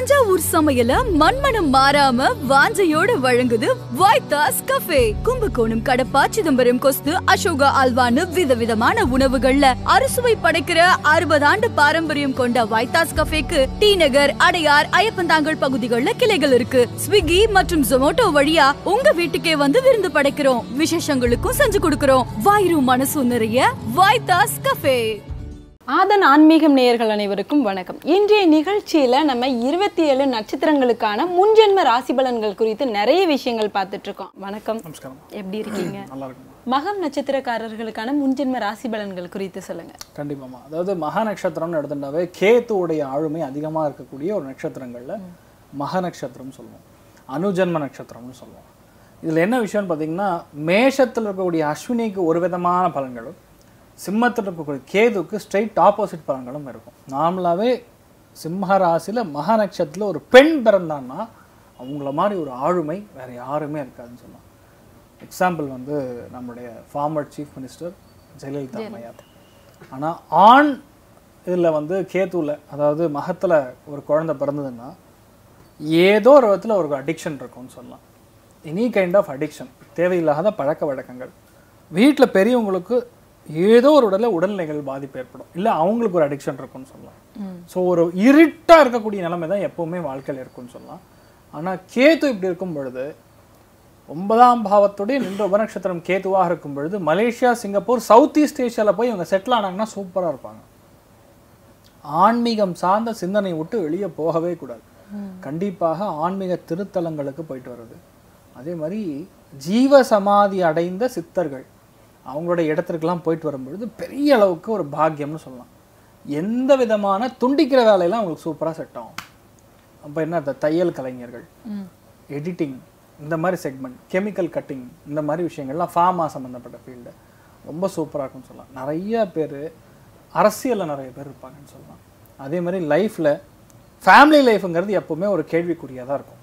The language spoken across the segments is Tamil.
தஞ்சாவூர் சமையல மண்மனம் மாறாம வாஞ்சையோட வழங்குது வைத்தாஸ் கஃபே கும்பகோணம் கடப்பா சிதம்பரம் கொஸ்து அசோகா அல்வான்னு விதவிதமான உணவுகள்ல அறுசுவை படைக்கிற அறுபது ஆண்டு பாரம்பரியம் கொண்ட வைத்தாஸ் கஃபேக்கு டி நகர் அடையார் ஐயப்பந்தாங்கல் பகுதிகளில் கிளைகள் இருக்கு ஸ்விக்கி மற்றும் ஜொமோட்டோ வழியா உங்க வீட்டுக்கே வந்து விருந்து படைக்கிறோம் விசேஷங்களுக்கும் செஞ்சு கொடுக்கிறோம் வாயிரும் மனசும் நிறைய வைத்தாஸ் கஃபே ஆதன் ஆன்மீகம் நேயர்கள் அனைவருக்கும் வணக்கம் இன்றைய நிகழ்ச்சியில நம்ம இருபத்தி ஏழு நட்சத்திரங்களுக்கான முன்ஜென்ம ராசி பலன்கள் குறித்து நிறைய விஷயங்கள் பார்த்துட்டு இருக்கோம் வணக்கம் நமஸ்காரம் எப்படி இருக்கீங்க நல்லா இருக்கும் மகம் நட்சத்திரக்காரர்களுக்கான முன்ஜென்ம ராசி பலன்கள் குறித்து சொல்லுங்க கண்டிப்பாமா அதாவது மகா நட்சத்திரம்னு எடுத்துட்டாவே கேத்துவுடைய ஆளுமை அதிகமா இருக்கக்கூடிய ஒரு நட்சத்திரங்கள்ல மக நட்சத்திரம் சொல்லுவோம் அனுஜன்ம நட்சத்திரம்னு சொல்லுவோம் இதுல என்ன விஷயம்னு பார்த்தீங்கன்னா மேஷத்தில் இருக்கக்கூடிய அஸ்வினிக்கு ஒரு விதமான பலன்களும் சிம்மத்தில் இருக்கக்கூடிய கேதுக்கு ஸ்ட்ரைட் ஆப்போசிட் பலன்களும் இருக்கும் நார்மலாகவே சிம்ம ராசியில மகா நட்சத்திரத்தில் ஒரு பெண் பிறந்தான்னா அவங்கள மாதிரி ஒரு ஆளுமை வேற யாருமே இருக்காதுன்னு சொல்லலாம் எக்ஸாம்பிள் வந்து நம்முடைய ஃபார்மர் சீஃப் மினிஸ்டர் ஜெயலலிதா அம்மையார் ஆனா ஆண் இதுல வந்து கேத்துவில் அதாவது மகத்துல ஒரு குழந்தை பிறந்ததுன்னா ஏதோ ஒரு விதத்துல ஒரு அடிக்ஷன் இருக்கும்னு சொல்லலாம் எனி கைண்ட் ஆஃப் அடிக்ஷன் தேவையில்லாத பழக்க வழக்கங்கள் வீட்ல பெரியவங்களுக்கு ஏதோ ஒரு உடல்ல உடல்நிலைகள் பாதிப்பு ஏற்படும் இல்ல அவங்களுக்கு ஒரு அடிக்ஷன் இருக்கும்னு சொல்லலாம் ஸோ ஒரு இருட்டா இருக்கக்கூடிய நிலைமை தான் எப்பவுமே வாழ்க்கையில் இருக்கும்னு சொல்லலாம் ஆனா கேத்து இப்படி இருக்கும் பொழுது ஒன்பதாம் பாவத்துடைய நின்ற உபநட்சத்திரம் கேதுவாக இருக்கும் பொழுது மலேசியா சிங்கப்பூர் சவுத் ஈஸ்ட் ஏஷியால போய் இவங்க செட்டில் ஆனாங்கன்னா சூப்பரா இருப்பாங்க ஆன்மீகம் சார்ந்த சிந்தனை விட்டு வெளியே போகவே கூடாது கண்டிப்பாக ஆன்மீக திருத்தலங்களுக்கு போயிட்டு வர்றது அதே மாதிரி ஜீவ சமாதி அடைந்த சித்தர்கள் அவங்களோட இடத்திற்கெல்லாம் போயிட்டு வரும்பொழுது பெரிய அளவுக்கு ஒரு பாக்கியம்னு சொல்லலாம் எந்த விதமான துண்டிக்கிற வேலையெல்லாம் அவங்களுக்கு சூப்பரா செட் ஆகும் அப்போ என்ன இந்த தையல் கலைஞர்கள் எடிட்டிங் இந்த மாதிரி செக்மெண்ட் கெமிக்கல் கட்டிங் இந்த மாதிரி விஷயங்கள்லாம் ஃபார்மா சம்மந்தப்பட்ட ஃபீல்டு ரொம்ப சூப்பராக இருக்கும்னு சொல்லலாம் நிறைய பேர் அரசியலில் நிறைய பேர் இருப்பாங்கன்னு சொல்லலாம் அதே மாதிரி லைஃப்பில் ஃபேமிலி லைஃப்ங்கிறது எப்போவுமே ஒரு கேள்விக்குறியாக தான் இருக்கும்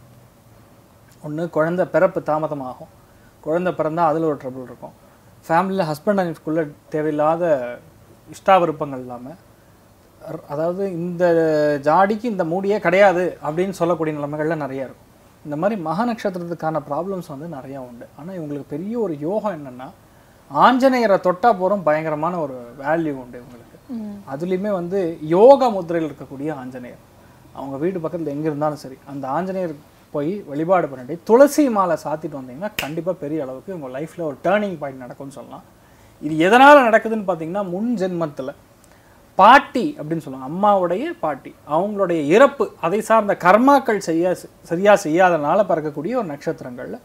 ஒன்று குழந்தை பிறப்பு தாமதமாகும் குழந்தை பிறந்தா அதில் ஒரு ட்ரபிள் இருக்கும் ஃபேமிலியில் ஹஸ்பண்ட் அண்ட் ஒய்ஃப்குள்ளே தேவையில்லாத இஷ்டாவிருப்பங்கள் இல்லாமல் அதாவது இந்த ஜாடிக்கு இந்த மூடியே கிடையாது அப்படின்னு சொல்லக்கூடிய நிலைமைகள்ல நிறைய இருக்கும் இந்த மாதிரி மகா நட்சத்திரத்துக்கான ப்ராப்ளம்ஸ் வந்து நிறைய உண்டு ஆனால் இவங்களுக்கு பெரிய ஒரு யோகம் என்னன்னா ஆஞ்சநேயரை தொட்டா போகிறோம் பயங்கரமான ஒரு வேல்யூ உண்டு இவங்களுக்கு அதுலேயுமே வந்து யோக முத்திரையில் இருக்கக்கூடிய ஆஞ்சநேயர் அவங்க வீடு பக்கத்தில் எங்கே இருந்தாலும் சரி அந்த ஆஞ்சநேயர் போய் வழிபாடு பண்ணிட்டு துளசி மாலை சாத்திட்டு வந்தீங்கன்னா கண்டிப்பாக பெரிய அளவுக்கு உங்கள் லைஃப்பில் ஒரு டேர்னிங் பாயிண்ட் நடக்கும்னு சொல்லலாம் இது எதனால் நடக்குதுன்னு பார்த்தீங்கன்னா முன் ஜென்மத்தில் பாட்டி அப்படின்னு சொல்லுவாங்க அம்மாவுடைய பாட்டி அவங்களுடைய இறப்பு அதை சார்ந்த கர்மாக்கள் செய்ய சரியா செய்யாதனால பிறக்கக்கூடிய ஒரு நட்சத்திரங்கள்ல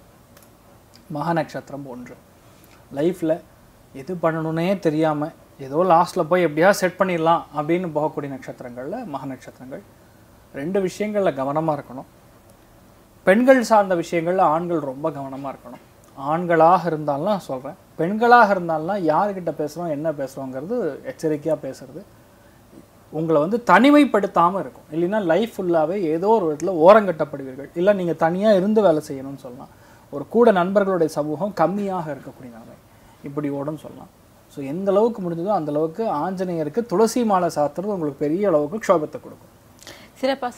மகா நட்சத்திரம் ஒன்று லைஃப்ல எது பண்ணணும்னே தெரியாம ஏதோ லாஸ்ட்ல போய் எப்படியா செட் பண்ணிடலாம் அப்படின்னு போகக்கூடிய நட்சத்திரங்கள்ல மகா நட்சத்திரங்கள் ரெண்டு விஷயங்கள்ல கவனமா இருக்கணும் பெண்கள் சார்ந்த விஷயங்கள்ல ஆண்கள் ரொம்ப கவனமா இருக்கணும் ஆண்களாக இருந்தாலும் நான் சொல்றேன் பெண்களாக இருந்தாலும் யார்கிட்ட பேசுறோம் என்ன பேசுறோங்கிறது எச்சரிக்கையா பேசுறது உங்களை வந்து தனிமைப்படுத்தாம இருக்கும் இல்லைன்னா லைஃப் ஃபுல்லாவே ஏதோ ஒரு விதத்துல ஓரங்கட்டப்படுவீர்கள் இல்லை நீங்க தனியா இருந்து வேலை செய்யணும்னு சொல்லலாம் ஒரு கூட நண்பர்களுடைய சமூகம் கம்மியாக இருக்கக்கூடிய நிலைமை இப்படி ஓடும் சொல்லலாம் ஸோ எந்த அளவுக்கு முடிஞ்சதோ அந்த அளவுக்கு ஆஞ்சநேயருக்கு துளசி மாலை சாத்துறது உங்களுக்கு பெரிய அளவுக்கு க்ஷோபத்தை கொடுக்கும் சிறப்பா